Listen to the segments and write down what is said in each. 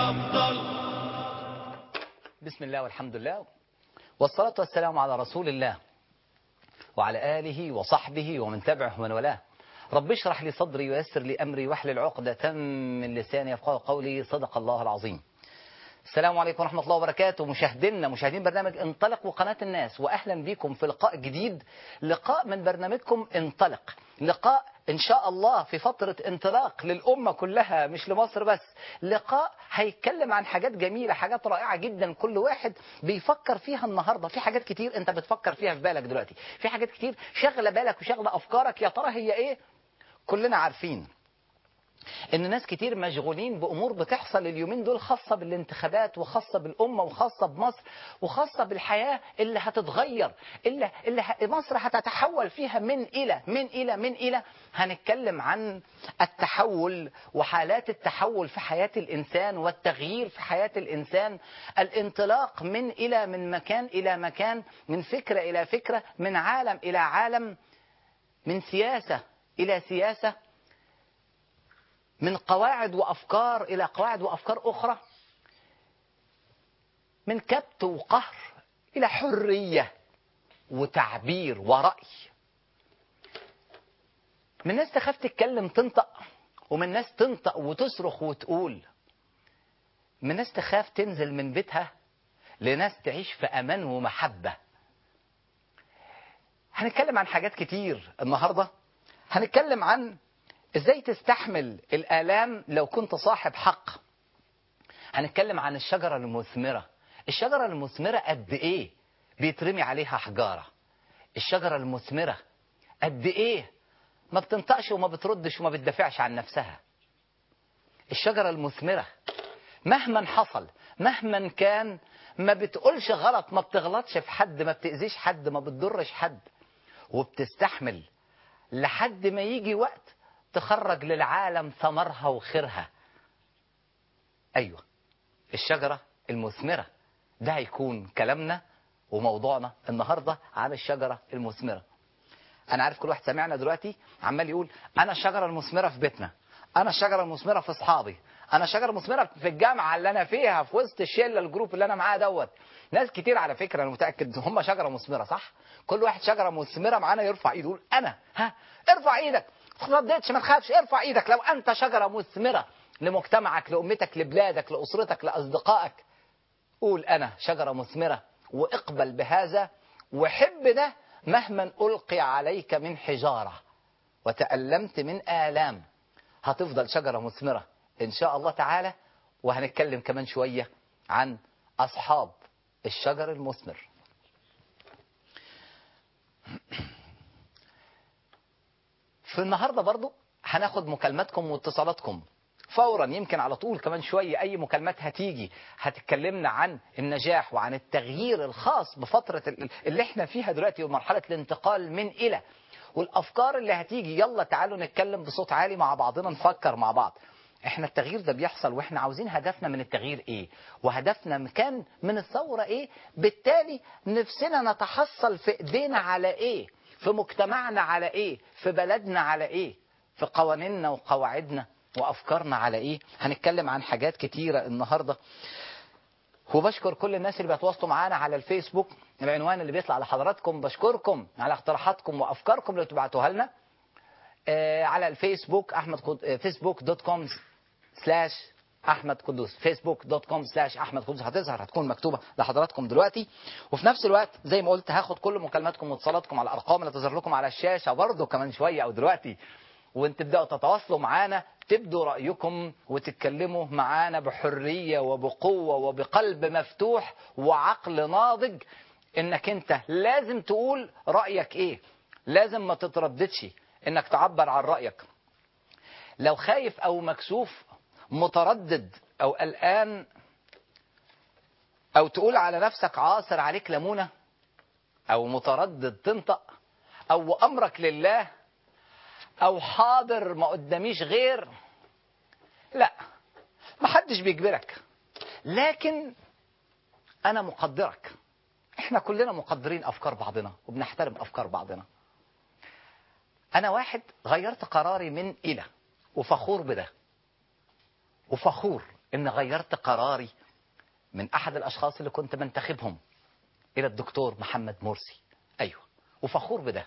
الأبطال بسم الله والحمد لله والصلاة والسلام على رسول الله وعلى آله وصحبه ومن تبعه ومن والاه رب اشرح لي صدري ويسر لي أمري واحلل عقدة من لساني يفقه قولي صدق الله العظيم السلام عليكم ورحمة الله وبركاته مشاهدينا مشاهدين برنامج انطلق وقناة الناس وأهلا بكم في لقاء جديد لقاء من برنامجكم انطلق لقاء إن شاء الله في فترة انطلاق للأمة كلها مش لمصر بس لقاء هيتكلم عن حاجات جميلة حاجات رائعة جدا كل واحد بيفكر فيها النهاردة في حاجات كتير انت بتفكر فيها في بالك دلوقتي في حاجات كتير شغلة بالك وشغلة أفكارك يا ترى هي إيه كلنا عارفين ان ناس كتير مشغولين بامور بتحصل اليومين دول خاصه بالانتخابات وخاصه بالامه وخاصه بمصر وخاصه بالحياه اللي هتتغير اللي اللي ه- مصر هتتحول فيها من الى من الى من الى هنتكلم عن التحول وحالات التحول في حياه الانسان والتغيير في حياه الانسان الانطلاق من الى من مكان الى مكان من فكره الى فكره من عالم الى عالم من سياسه الى سياسه من قواعد وافكار الى قواعد وافكار اخرى من كبت وقهر الى حريه وتعبير وراي من ناس تخاف تتكلم تنطق ومن ناس تنطق وتصرخ وتقول من ناس تخاف تنزل من بيتها لناس تعيش في امان ومحبه هنتكلم عن حاجات كتير النهارده هنتكلم عن ازاي تستحمل الالام لو كنت صاحب حق هنتكلم عن الشجره المثمره الشجره المثمره قد ايه بيترمي عليها حجاره الشجره المثمره قد ايه ما بتنطقش وما بتردش وما بتدافعش عن نفسها الشجره المثمره مهما حصل مهما كان ما بتقولش غلط ما بتغلطش في حد ما بتأذيش حد ما بتضرش حد وبتستحمل لحد ما يجي وقت تخرج للعالم ثمرها وخيرها ايوه الشجره المثمره ده هيكون كلامنا وموضوعنا النهارده عن الشجره المثمره انا عارف كل واحد سامعنا دلوقتي عمال يقول انا الشجره المثمره في بيتنا انا الشجره المثمره في اصحابي انا الشجره المثمره في الجامعه اللي انا فيها في وسط الشله الجروب اللي انا معاه دوت ناس كتير على فكره انا متاكد هم شجره مثمره صح كل واحد شجره مثمره معانا يرفع ايده يقول انا ها ارفع ايدك ما ردتش ما تخافش ارفع ايدك لو انت شجره مثمره لمجتمعك لامتك لبلادك لاسرتك لاصدقائك قول انا شجره مثمره واقبل بهذا وحب ده مهما القي عليك من حجاره وتألمت من آلام هتفضل شجرة مثمرة إن شاء الله تعالى وهنتكلم كمان شوية عن أصحاب الشجر المثمر في النهاردة برضو هناخد مكالماتكم واتصالاتكم فورا يمكن على طول كمان شوية أي مكالمات هتيجي هتتكلمنا عن النجاح وعن التغيير الخاص بفترة ال- اللي احنا فيها دلوقتي ومرحلة الانتقال من إلى والأفكار اللي هتيجي يلا تعالوا نتكلم بصوت عالي مع بعضنا نفكر مع بعض احنا التغيير ده بيحصل واحنا عاوزين هدفنا من التغيير ايه وهدفنا كان من الثورة ايه بالتالي نفسنا نتحصل في ايدينا على ايه في مجتمعنا على ايه في بلدنا على ايه في قوانيننا وقواعدنا وافكارنا على ايه هنتكلم عن حاجات كتيرة النهاردة وبشكر كل الناس اللي بيتواصلوا معانا على الفيسبوك العنوان اللي بيطلع لحضراتكم بشكركم على اقتراحاتكم وافكاركم اللي بتبعتوها لنا آه، على الفيسبوك احمد قد... آه، فيسبوك دوت كوم سلاش احمد قدوس فيسبوك دوت كوم سلاش احمد قدوس هتظهر هتكون مكتوبه لحضراتكم دلوقتي وفي نفس الوقت زي ما قلت هاخد كل مكالماتكم واتصالاتكم على الارقام اللي تظهر لكم على الشاشه برضه كمان شويه او دلوقتي وانت تبداوا تتواصلوا معانا تبدوا رايكم وتتكلموا معانا بحريه وبقوه وبقلب مفتوح وعقل ناضج انك انت لازم تقول رايك ايه لازم ما تترددش انك تعبر عن رايك لو خايف او مكسوف متردد او قلقان او تقول على نفسك عاصر عليك ليمونه او متردد تنطق او امرك لله او حاضر ما قداميش غير لا محدش بيجبرك لكن انا مقدرك احنا كلنا مقدرين افكار بعضنا وبنحترم افكار بعضنا انا واحد غيرت قراري من الى وفخور بده وفخور ان غيرت قراري من احد الاشخاص اللي كنت منتخبهم الى الدكتور محمد مرسي ايوه وفخور بده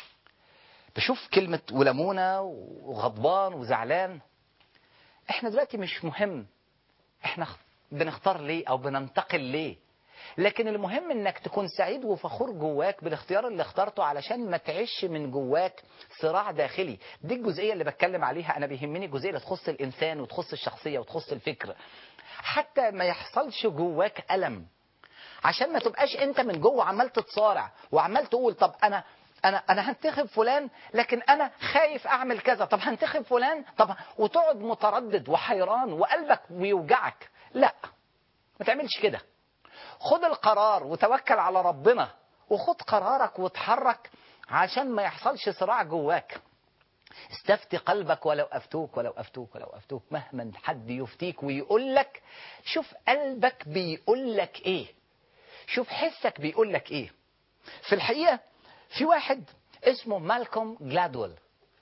بشوف كلمة ولمونة وغضبان وزعلان احنا دلوقتي مش مهم احنا بنختار ليه او بننتقل ليه لكن المهم انك تكون سعيد وفخور جواك بالاختيار اللي اخترته علشان ما تعيش من جواك صراع داخلي دي الجزئية اللي بتكلم عليها انا بيهمني الجزئية اللي تخص الانسان وتخص الشخصية وتخص الفكر حتى ما يحصلش جواك ألم عشان ما تبقاش انت من جوه عمال تتصارع وعمال تقول طب انا انا انا هنتخب فلان لكن انا خايف اعمل كذا طب هنتخب فلان طب وتقعد متردد وحيران وقلبك بيوجعك لا ما تعملش كده خد القرار وتوكل على ربنا وخد قرارك وتحرك عشان ما يحصلش صراع جواك استفتي قلبك ولو افتوك ولو افتوك ولو افتوك مهما حد يفتيك ويقول لك شوف قلبك بيقول لك ايه شوف حسك بيقول لك ايه في الحقيقه في واحد اسمه مالكوم جلادويل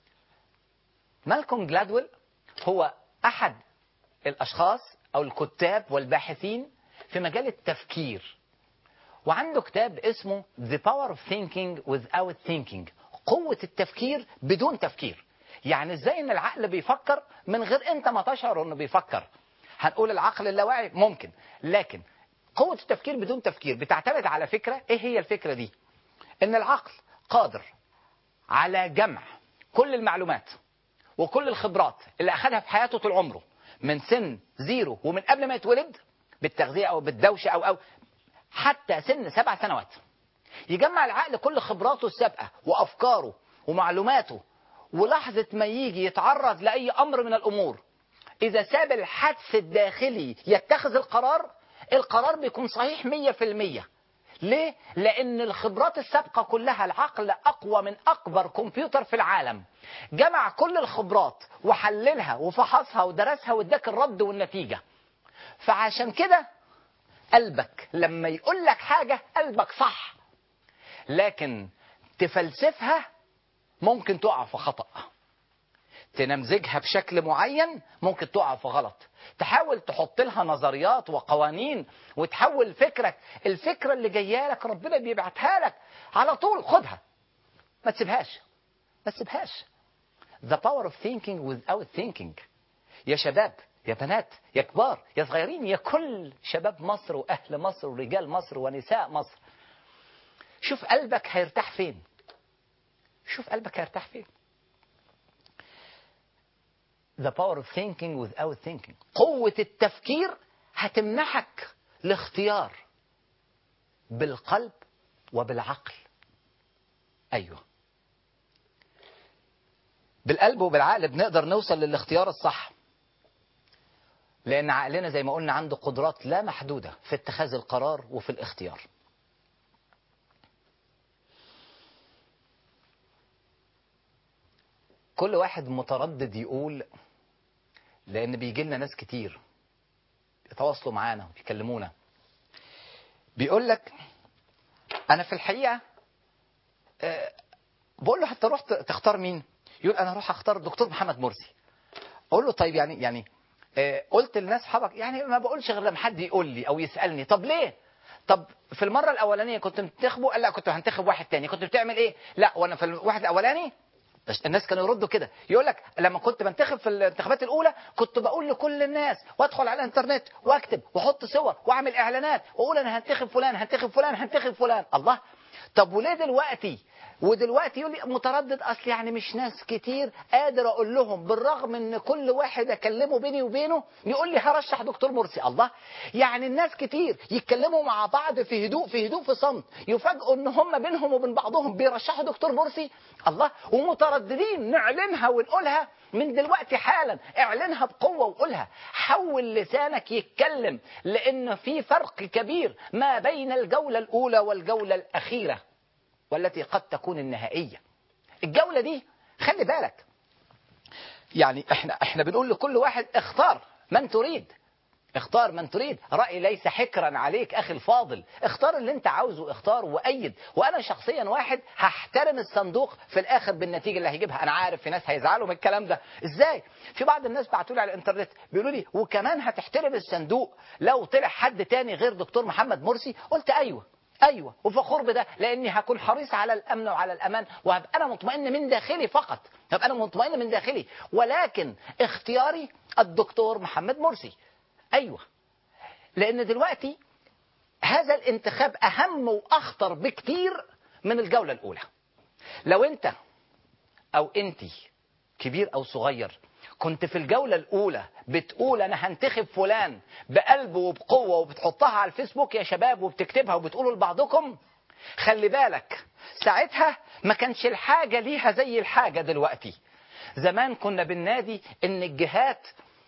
مالكوم جلادويل هو احد الاشخاص او الكتاب والباحثين في مجال التفكير وعنده كتاب اسمه The Power of Thinking Without Thinking قوة التفكير بدون تفكير يعني ازاي ان العقل بيفكر من غير انت ما تشعر انه بيفكر هنقول العقل اللاواعي ممكن لكن قوة التفكير بدون تفكير بتعتمد على فكرة ايه هي الفكرة دي ان العقل قادر على جمع كل المعلومات وكل الخبرات اللي اخذها في حياته طول عمره من سن زيرو ومن قبل ما يتولد بالتغذية او بالدوشة او او حتى سن سبع سنوات يجمع العقل كل خبراته السابقة وافكاره ومعلوماته ولحظة ما يجي يتعرض لأي أمر من الأمور إذا ساب الحدس الداخلي يتخذ القرار القرار بيكون صحيح مية في المية ليه؟ لأن الخبرات السابقة كلها العقل أقوى من أكبر كمبيوتر في العالم جمع كل الخبرات وحللها وفحصها ودرسها واداك الرد والنتيجة فعشان كده قلبك لما يقول لك حاجة قلبك صح لكن تفلسفها ممكن تقع في خطأ تنمزجها بشكل معين ممكن تقع في غلط تحاول تحط لها نظريات وقوانين وتحول فكرك الفكرة اللي جايه لك ربنا بيبعتها لك على طول خدها ما تسيبهاش ما تسيبهاش the power of thinking without thinking يا شباب يا بنات يا كبار يا صغيرين يا كل شباب مصر وأهل مصر ورجال مصر ونساء مصر شوف قلبك هيرتاح فين شوف قلبك هيرتاح فين the power of thinking without thinking قوة التفكير هتمنحك الاختيار بالقلب وبالعقل أيوه بالقلب وبالعقل بنقدر نوصل للاختيار الصح لأن عقلنا زي ما قلنا عنده قدرات لا محدودة في اتخاذ القرار وفي الاختيار كل واحد متردد يقول لان بيجي لنا ناس كتير يتواصلوا معانا ويكلمونا بيقول لك انا في الحقيقه أه بقول له حتى رحت تختار مين يقول انا اروح اختار الدكتور محمد مرسي اقول له طيب يعني يعني أه قلت للناس اصحابك يعني ما بقولش غير لما حد يقول لي او يسالني طب ليه طب في المره الاولانيه كنت بتنتخبه قال لا كنت هنتخب واحد تاني كنت بتعمل ايه لا وانا في الواحد الاولاني الناس كانوا يردوا كده يقول لك لما كنت بنتخب في الانتخابات الاولى كنت بقول لكل الناس وادخل على الانترنت واكتب واحط صور واعمل اعلانات واقول انا هنتخب فلان هنتخب فلان هنتخب فلان الله طب وليه دلوقتي ودلوقتي يقول لي متردد اصل يعني مش ناس كتير قادر اقول لهم بالرغم ان كل واحد اكلمه بيني وبينه يقول لي هرشح دكتور مرسي الله يعني الناس كتير يتكلموا مع بعض في هدوء في هدوء في صمت يفاجئوا ان هم بينهم وبين بعضهم بيرشحوا دكتور مرسي الله ومترددين نعلنها ونقولها من دلوقتي حالا اعلنها بقوة وقولها حول لسانك يتكلم لان في فرق كبير ما بين الجولة الاولى والجولة الاخيرة والتي قد تكون النهائية الجولة دي خلي بالك يعني احنا احنا بنقول لكل واحد اختار من تريد اختار من تريد رأي ليس حكرا عليك أخي الفاضل اختار اللي انت عاوزه اختار وأيد وأنا شخصيا واحد هحترم الصندوق في الآخر بالنتيجة اللي هيجيبها أنا عارف في ناس هيزعلوا من الكلام ده ازاي في بعض الناس بعتوا لي على الانترنت بيقولوا لي وكمان هتحترم الصندوق لو طلع حد تاني غير دكتور محمد مرسي قلت أيوه ايوه وفخور بده لاني هكون حريص على الامن وعلى الامان وهبقى انا مطمئن من داخلي فقط هبقى انا مطمئن من داخلي ولكن اختياري الدكتور محمد مرسي ايوه لان دلوقتي هذا الانتخاب اهم واخطر بكتير من الجوله الاولى لو انت او انت كبير او صغير كنت في الجولة الأولى بتقول أنا هنتخب فلان بقلب وبقوة وبتحطها على الفيسبوك يا شباب وبتكتبها وبتقولوا لبعضكم خلي بالك ساعتها ما كانش الحاجة ليها زي الحاجة دلوقتي زمان كنا بالنادي إن الجهات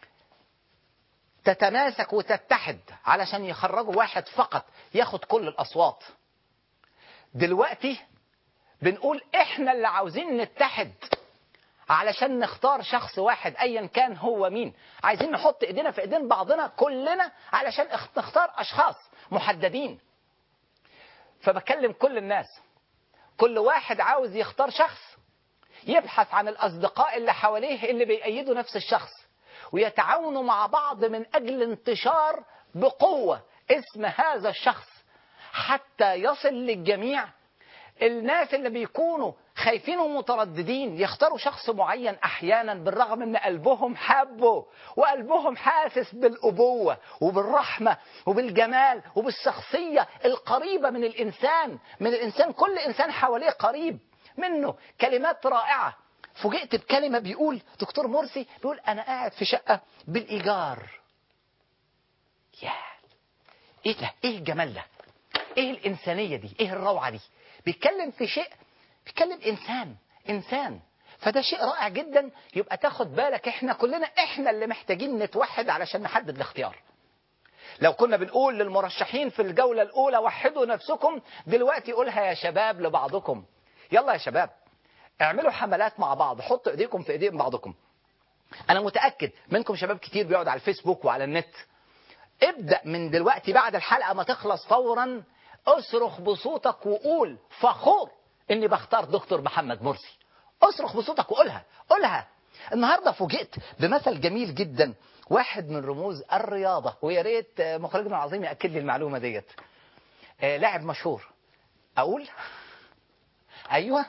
تتماسك وتتحد علشان يخرجوا واحد فقط ياخد كل الأصوات دلوقتي بنقول إحنا اللي عاوزين نتحد علشان نختار شخص واحد ايا كان هو مين عايزين نحط ايدينا في ايدين بعضنا كلنا علشان نختار اشخاص محددين فبكلم كل الناس كل واحد عاوز يختار شخص يبحث عن الاصدقاء اللي حواليه اللي بيأيدوا نفس الشخص ويتعاونوا مع بعض من اجل انتشار بقوه اسم هذا الشخص حتى يصل للجميع الناس اللي بيكونوا خايفين ومترددين يختاروا شخص معين احيانا بالرغم ان قلبهم حبه وقلبهم حاسس بالابوه وبالرحمه وبالجمال وبالشخصيه القريبه من الانسان من الانسان كل انسان حواليه قريب منه كلمات رائعه فوجئت بكلمه بيقول دكتور مرسي بيقول انا قاعد في شقه بالايجار يا ايه ده ايه الجمال ده ايه الانسانيه دي ايه الروعه دي بيتكلم في شيء بيتكلم انسان انسان فده شيء رائع جدا يبقى تاخد بالك احنا كلنا احنا اللي محتاجين نتوحد علشان نحدد الاختيار لو كنا بنقول للمرشحين في الجولة الأولى وحدوا نفسكم دلوقتي قولها يا شباب لبعضكم يلا يا شباب اعملوا حملات مع بعض حطوا ايديكم في ايدين بعضكم انا متأكد منكم شباب كتير بيقعد على الفيسبوك وعلى النت ابدأ من دلوقتي بعد الحلقة ما تخلص فورا اصرخ بصوتك وقول فخور اني بختار دكتور محمد مرسي اصرخ بصوتك وقولها قولها النهارده فوجئت بمثل جميل جدا واحد من رموز الرياضه ويا ريت مخرجنا العظيم ياكد لي المعلومه ديت آه لاعب مشهور اقول ايوه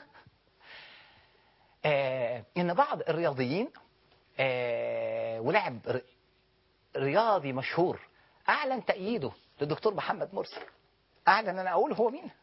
آه ان بعض الرياضيين آه ولاعب رياضي مشهور اعلن تأييده للدكتور محمد مرسي اعلن انا اقول هو مين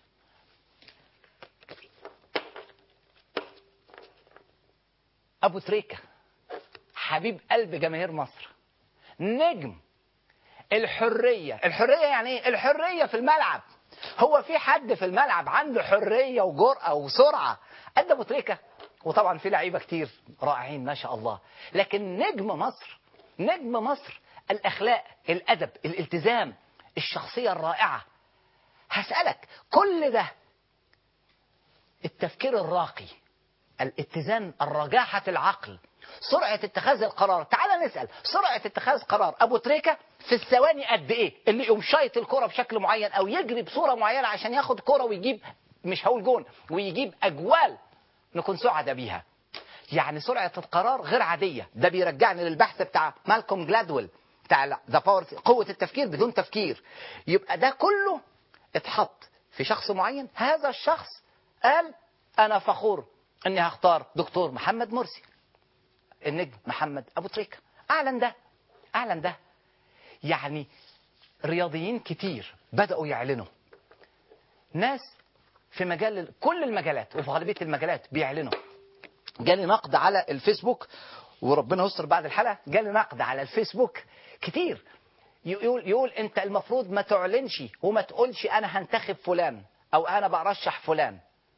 ابو تريكه حبيب قلب جماهير مصر نجم الحريه الحريه يعني ايه الحريه في الملعب هو في حد في الملعب عنده حريه وجرأه وسرعه قد ابو تريكه وطبعا في لعيبه كتير رائعين ما شاء الله لكن نجم مصر نجم مصر الاخلاق الادب الالتزام الشخصيه الرائعه هسالك كل ده التفكير الراقي الاتزان الرجاحة العقل سرعة اتخاذ القرار تعال نسأل سرعة اتخاذ قرار أبو تريكة في الثواني قد إيه اللي يقوم شايط الكرة بشكل معين أو يجري بصورة معينة عشان ياخد كرة ويجيب مش هقول جون ويجيب أجوال نكون سعداء بيها يعني سرعة القرار غير عادية ده بيرجعني للبحث بتاع مالكوم جلادويل بتاع ذا باور قوة التفكير بدون تفكير يبقى ده كله اتحط في شخص معين هذا الشخص قال أنا فخور اني هختار دكتور محمد مرسي النجم محمد ابو تريكه اعلن ده اعلن ده يعني رياضيين كتير بداوا يعلنوا ناس في مجال كل المجالات وفي غالبيه المجالات بيعلنوا جالي نقد على الفيسبوك وربنا يستر بعد الحلقه جالي نقد على الفيسبوك كتير يقول يقول انت المفروض ما تعلنش وما تقولش انا هنتخب فلان او انا برشح فلان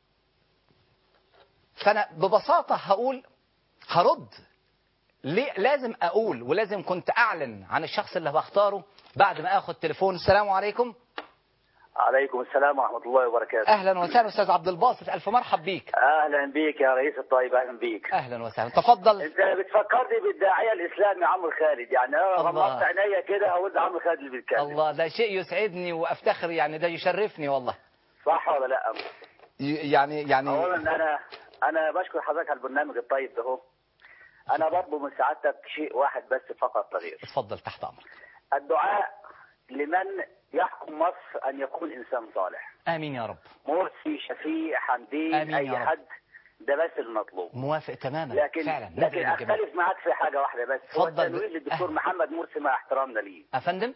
فانا ببساطه هقول هرد ليه لازم اقول ولازم كنت اعلن عن الشخص اللي بختاره بعد ما اخد تليفون السلام عليكم عليكم السلام ورحمة الله وبركاته اهلا وسهلا استاذ عبد الباسط الف مرحب بيك أهلا بيك يا رئيس الطيب أهلا بيك اهلا وسهلا تفضل أنت بتفكرني بالداعية الإسلامي عمرو خالد يعني أنا الله. غمضت عينيا كده أقول ده عمرو خالد اللي بيتكلم الله ده شيء يسعدني وافتخر يعني ده يشرفني والله صح ولا لا؟ ي- يعني يعني أولا أنا أنا بشكر حضرتك على البرنامج الطيب ده هو أنا برضه من سعادتك شيء واحد بس فقط غير اتفضل تحت امرك الدعاء لمن يحكم مصر أن يكون إنسان صالح امين يا رب مرسي شفيع حمدين آمين يا أي رب. حد ده بس المطلوب موافق تماما لكن فعلا لكن نزل الجمال اختلف معاك في حاجه واحده بس هو اتفضل. التنويه للدكتور أه. محمد مرسي مع احترامنا ليه افندم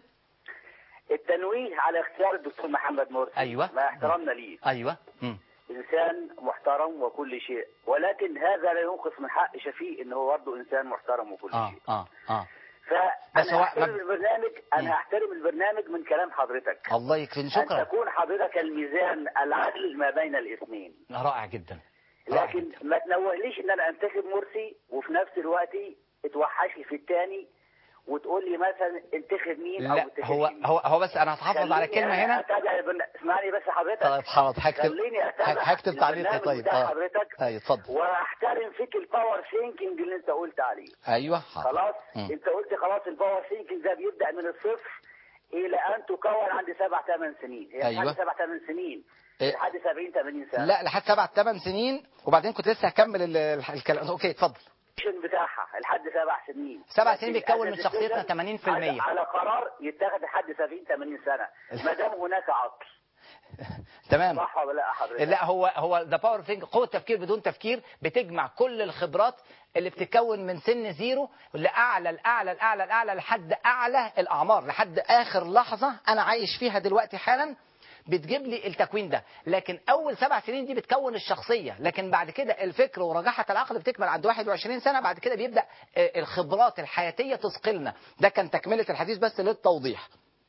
التنويه على اختيار الدكتور محمد مرسي أيوة. مع احترامنا ليه ايوه مم. انسان محترم وكل شيء ولكن هذا لا ينقص من حق شفيق ان هو برضه انسان محترم وكل اه شيء اه اه فانا بس هو هحترم مب- البرنامج مم. انا هحترم البرنامج من كلام حضرتك الله يكرم ان شكرا تكون حضرتك الميزان العدل ما بين الاثنين رائع جدا رائع لكن جدا. ما تنوهليش ان انا انتخب مرسي وفي نفس الوقت اتوحش لي في الثاني وتقول لي مثلا انتخب مين او لا انتخب هو مين. هو هو بس انا هتحافظ على خليني كلمه أنا هنا أتابع البرن- اسمعني بس حضرتك طيب حاضر هكتب خليني اتابع هكتب تعليقي البرنامج طيب بتاع اه حضرتك ايوه اتفضل واحترم فيك الباور ثينكينج اللي انت قلت عليه ايوه حاضر خلاص مم. انت قلت خلاص الباور ثينكينج ده بيبدا من الصفر الى ان تكون عند سبع ثمان سنين هي أيوة. لحد سبع ثمان سنين إيه. لحد 70 80 سنه لا لحد سبع ثمان سنين وبعدين كنت لسه هكمل ال- ال- الكلام اوكي اتفضل الفيجن بتاعها لحد سبع سنين سبع لكن سنين بيتكون من as a شخصيتنا decision 80% على, على قرار يتاخد لحد 70 80 سنه ما دام هناك عقل تمام صح ولا لا حضرتك؟ لا هو هو ذا باور ثينك قوه التفكير بدون تفكير بتجمع كل الخبرات اللي بتتكون من سن زيرو لاعلى الاعلى الاعلى الاعلى لحد اعلى الاعمار لحد اخر لحظه انا عايش فيها دلوقتي حالا بتجيب لي التكوين ده لكن اول سبع سنين دي بتكون الشخصيه لكن بعد كده الفكر ورجاحه العقل بتكمل عند 21 سنه بعد كده بيبدا آه، الخبرات الحياتيه تثقلنا ده كان تكمله الحديث بس للتوضيح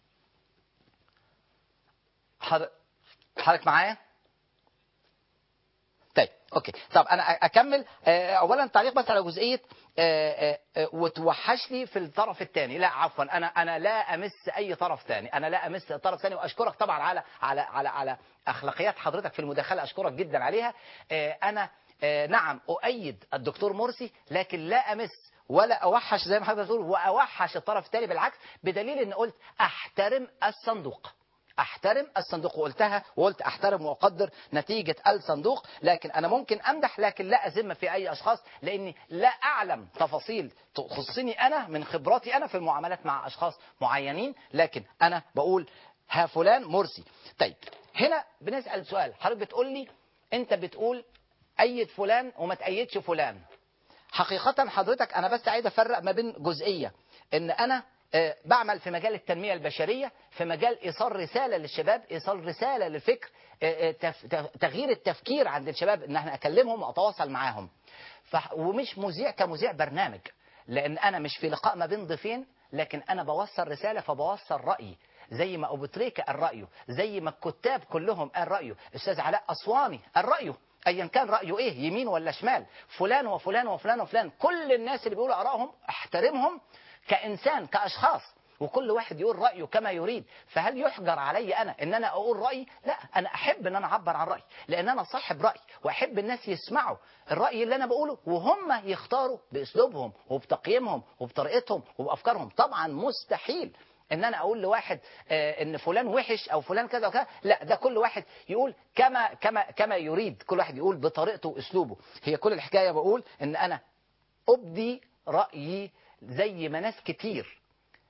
حضر- حضرتك معايا طيب اوكي طب انا أ- اكمل آه، اولا تعليق بس على جزئيه آه، آه، آه، وتوحش لي في الطرف الثاني لا عفوا انا انا لا امس اي طرف ثاني انا لا امس طرف ثاني واشكرك طبعا على على على على اخلاقيات حضرتك في المداخله اشكرك جدا عليها آه، انا آه، نعم اؤيد الدكتور مرسي لكن لا امس ولا اوحش زي ما حضرتك بتقول واوحش الطرف الثاني بالعكس بدليل ان قلت احترم الصندوق احترم الصندوق وقلتها وقلت احترم واقدر نتيجة الصندوق لكن انا ممكن امدح لكن لا اذم في اي اشخاص لاني لا اعلم تفاصيل تخصني انا من خبراتي انا في المعاملات مع اشخاص معينين لكن انا بقول ها فلان مرسي طيب هنا بنسأل سؤال حضرتك بتقول لي انت بتقول ايد فلان وما تأيدش فلان حقيقة حضرتك أنا بس عايز أفرق ما بين جزئية إن أنا آه، بعمل في مجال التنمية البشرية في مجال إيصال رسالة للشباب إيصال رسالة للفكر آه، آه، تف- تف- تغيير التفكير عند الشباب إن احنا أكلمهم وأتواصل معاهم ف- ومش مذيع كمذيع برنامج لأن أنا مش في لقاء ما بين ضيفين لكن أنا بوصل رسالة فبوصل رأيي زي ما أبو تريكة قال رأيه زي ما الكتاب كلهم قال رأيه أستاذ علاء أسواني قال رأيه ايا كان رايه ايه يمين ولا شمال فلان وفلان وفلان وفلان كل الناس اللي بيقولوا ارائهم احترمهم كانسان كاشخاص وكل واحد يقول رايه كما يريد فهل يحجر علي انا ان انا اقول رايي لا انا احب ان انا اعبر عن رايي لان انا صاحب راي واحب الناس يسمعوا الراي اللي انا بقوله وهم يختاروا باسلوبهم وبتقييمهم وبطريقتهم وبافكارهم طبعا مستحيل ان انا اقول لواحد آه، ان فلان وحش او فلان كذا وكذا لا ده كل واحد يقول كما كما كما يريد كل واحد يقول بطريقته واسلوبه هي كل الحكايه بقول ان انا ابدي رايي زي ما ناس كتير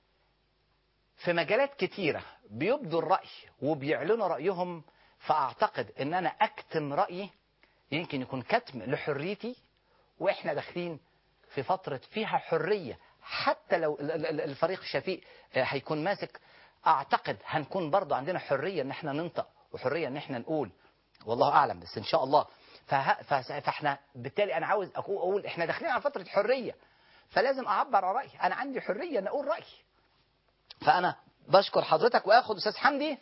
في مجالات كتيره بيبدوا الراي وبيعلنوا رايهم فاعتقد ان انا اكتم رايي يمكن يكون كتم لحريتي واحنا داخلين في فترة فيها حرية حتى لو ال- ال- ال- الفريق شفيق آه، هيكون ماسك اعتقد هنكون برضو عندنا حرية ان احنا ننطق وحرية ان احنا نقول والله اعلم بس ان شاء الله فه- فس- فاحنا بالتالي انا عاوز أكو- اقول احنا داخلين على فترة حرية فلازم اعبر عن رأيي انا عندي حرية ان اقول رأيي فانا بشكر حضرتك واخد استاذ حمدي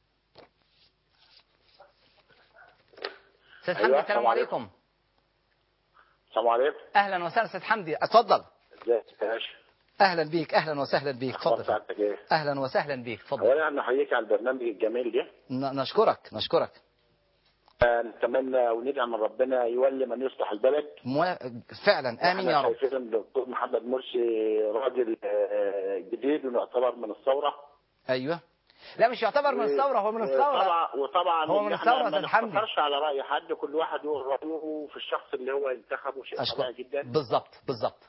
استاذ أيوة، حمدي السلام السلام عليكم. عليكم السلام عليكم اهلا وسهلا استاذ حمدي اتفضل ازيك يا باشا اهلا بيك اهلا وسهلا بيك اخبار اتفضل سعادتك ايه؟ اهلا وسهلا بيك اتفضل اولا نحييك على البرنامج الجميل ده ن- نشكرك نشكرك آه، نتمنى وندعي من ربنا يولي من يصلح البلد مو- فعلا امين يا احنا رب شايفين ان الدكتور محمد مرسي راجل آه، جديد ويعتبر من الثوره ايوه لا مش يعتبر من الثوره هو من الثوره وطبعا وطبعا هو من إن احنا الثورة ما زي حمدي. نقتصرش على راي حد كل واحد يقول رايه في الشخص اللي هو انتخبه شيء طبيعي اشكر جدا بالظبط بالظبط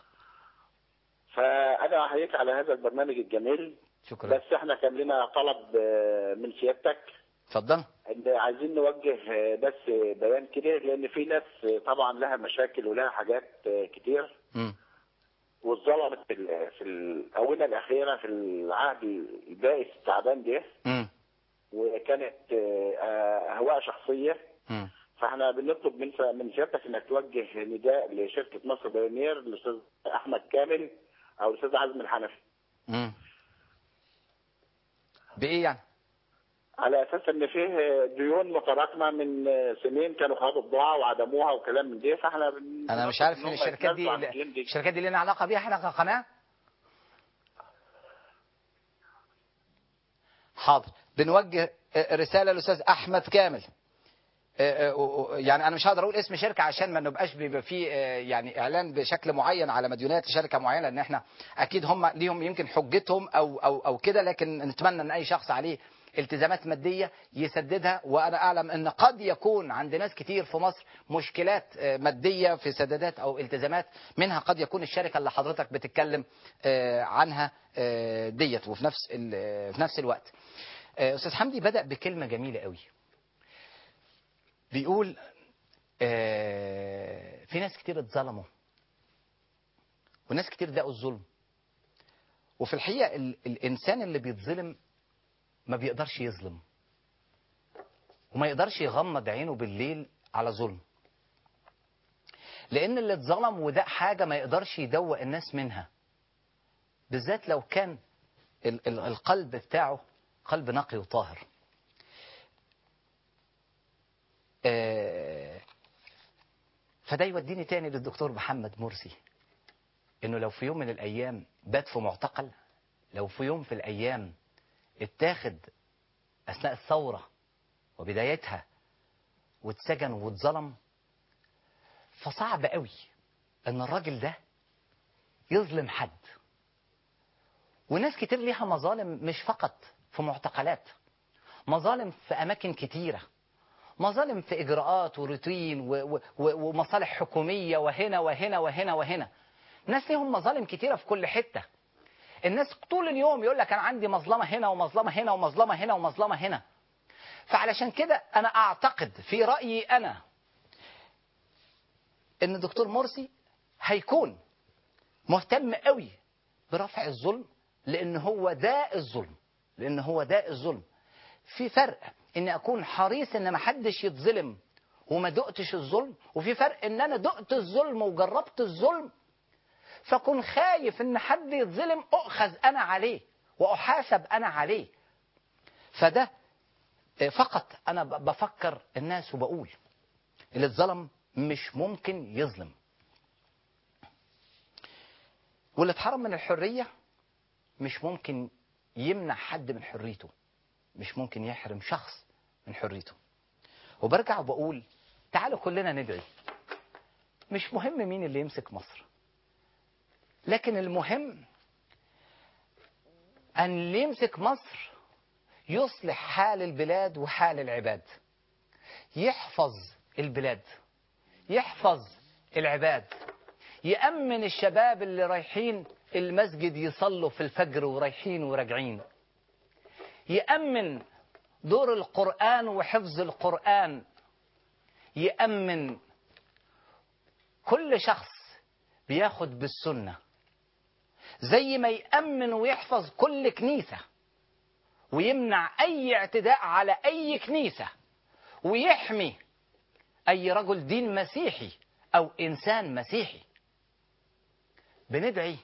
فانا احييك على هذا البرنامج الجميل شكرا بس احنا كان لنا طلب آه، من سيادتك اتفضل ان عايزين نوجه آه، بس بيان كده لان في ناس آه، طبعا لها مشاكل ولها حاجات آه، كتير مم. واتظلمت في ال- في الاونه الاخيره في العهد البائس التعبان ده مم. وكانت آه، آه، اهواء شخصيه مم. فاحنا بنطلب من من سيادتك انك توجه نداء لشركه مصر بايونير الاستاذ احمد كامل او الاستاذ عزمي الحنفي مم. بايه يعني على اساس ان فيه ديون متراكمه من سنين كانوا خدوا بضاعه وعدموها وكلام من ده فاحنا بن- انا مش عارف إن ان هم الشركات دي يتنازلوا عن الديون دي. الشركات دي لنا علاقه بيها احنا كقناه حاضر بنوجه آه، رساله للاستاذ احمد كامل آه، آه، يعني انا مش هقدر اقول اسم شركه عشان ما نبقاش بيبقى فيه آه، يعني اعلان بشكل معين على مديونات لشركه معينه لان احنا اكيد هم ليهم يمكن حجتهم او او او كده لكن نتمنى ان اي شخص عليه التزامات ماديه يسددها وانا اعلم ان قد يكون عند ناس كتير في مصر مشكلات آه، ماديه في سدادات او التزامات منها قد يكون الشركه اللي حضرتك بتتكلم آه، عنها آه، ديت وفي نفس ال- في نفس الوقت آه، استاذ حمدي بدا بكلمه جميله قوي بيقول آه، في ناس كتير اتظلموا وناس كتير دقوا الظلم وفي الحقيقة ال الإنسان اللي بيتظلم ما بيقدرش يظلم وما يقدرش يغمض عينه بالليل على ظلم لأن اللي اتظلم وده حاجة ما يقدرش يدوق الناس منها بالذات لو كان ال ال القلب بتاعه قلب نقي وطاهر آه، فده يوديني تاني للدكتور محمد مرسي انه لو في يوم من الايام بات في معتقل لو في يوم في الايام اتاخد اثناء الثوره وبدايتها واتسجن واتظلم فصعب قوي ان الراجل ده يظلم حد وناس كتير ليها مظالم مش فقط في معتقلات مظالم في اماكن كتيره مظالم في اجراءات وروتين و- و- و- ومصالح حكوميه وهنا وهنا وهنا وهنا ناس ليهم مظالم كتيره في كل حته الناس طول اليوم يقول لك انا عندي مظلمه هنا ومظلمه هنا ومظلمه هنا ومظلمه هنا فعلشان كده انا اعتقد في رايي انا ان الدكتور مرسي هيكون مهتم قوي برفع الظلم لان هو داء الظلم لان هو داء الظلم في فرق ان اكون حريص ان ما حدش يتظلم وما دقتش الظلم وفي فرق ان انا دقت الظلم وجربت الظلم فكن خايف ان حد يتظلم اؤخذ انا عليه واحاسب انا عليه فده فقط انا ب- بفكر الناس وبقول اللي اتظلم مش ممكن يظلم واللي اتحرم من الحريه مش ممكن يمنع حد من حريته مش ممكن يحرم شخص من حريته وبرجع وبقول تعالوا كلنا ندعي مش مهم مين اللي يمسك مصر لكن المهم أن اللي يمسك مصر يصلح حال البلاد وحال العباد يحفظ البلاد يحفظ العباد يأمن الشباب اللي رايحين المسجد يصلوا في الفجر ورايحين وراجعين يأمن دور القرآن وحفظ القرآن يأمن كل شخص بياخد بالسنة زي ما يأمن ويحفظ كل كنيسة ويمنع أي اعتداء على أي كنيسة ويحمي أي رجل دين مسيحي أو إنسان مسيحي بندعي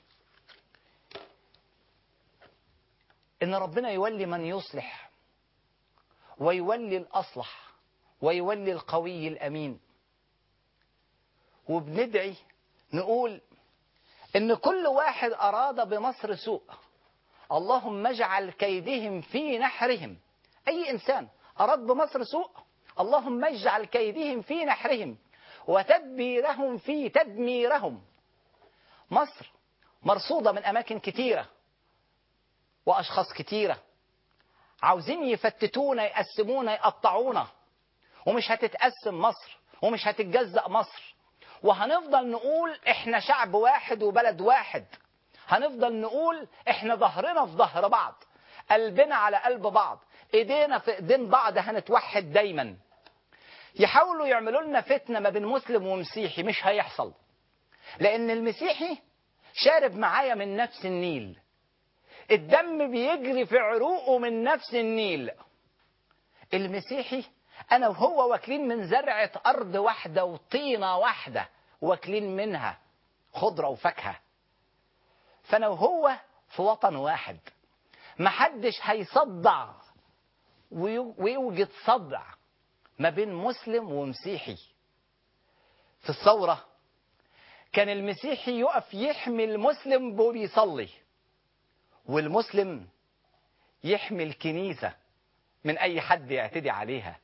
إن ربنا يولي من يصلح ويولي الأصلح ويولي القوي الأمين وبندعي نقول ان كل واحد اراد بمصر سوء اللهم اجعل كيدهم في نحرهم اي انسان اراد بمصر سوء اللهم اجعل كيدهم في نحرهم وتدبيرهم في تدميرهم مصر مرصودة من أماكن كتيرة وأشخاص كتيرة عاوزين يفتتونا يقسمونا يقطعونا ومش هتتقسم مصر ومش هتتجزأ مصر وهنفضل نقول احنا شعب واحد وبلد واحد هنفضل نقول احنا ظهرنا في ظهر بعض قلبنا على قلب بعض ايدينا في ايدين بعض هنتوحد دايما يحاولوا يعملوا لنا فتنه ما بين مسلم ومسيحي مش هيحصل لان المسيحي شارب معايا من نفس النيل الدم بيجري في عروقه من نفس النيل المسيحي انا وهو واكلين من زرعه ارض واحده وطينه واحده واكلين منها خضره وفاكهه فانا وهو في وطن واحد محدش هيصدع ويوجد صدع ما بين مسلم ومسيحي في الثورة كان المسيحي يقف يحمي المسلم وهو بيصلي والمسلم يحمي الكنيسة من أي حد يعتدي عليها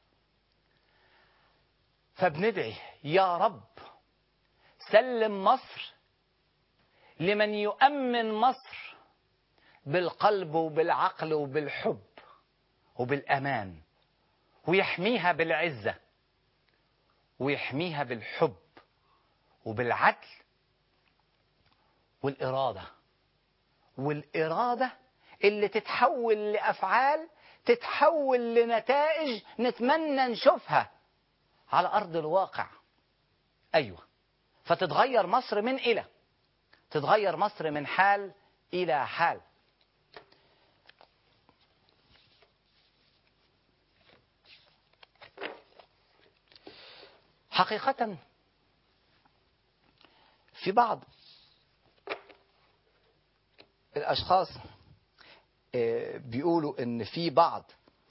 فبندعي يا رب سلم مصر لمن يؤمن مصر بالقلب وبالعقل وبالحب وبالأمان ويحميها بالعزة ويحميها بالحب وبالعدل والإرادة والإرادة اللي تتحول لأفعال تتحول لنتائج نتمنى نشوفها على أرض الواقع أيوة فتتغير مصر من إلى تتغير مصر من حال إلى حال حقيقة في بعض الأشخاص بيقولوا إن في بعض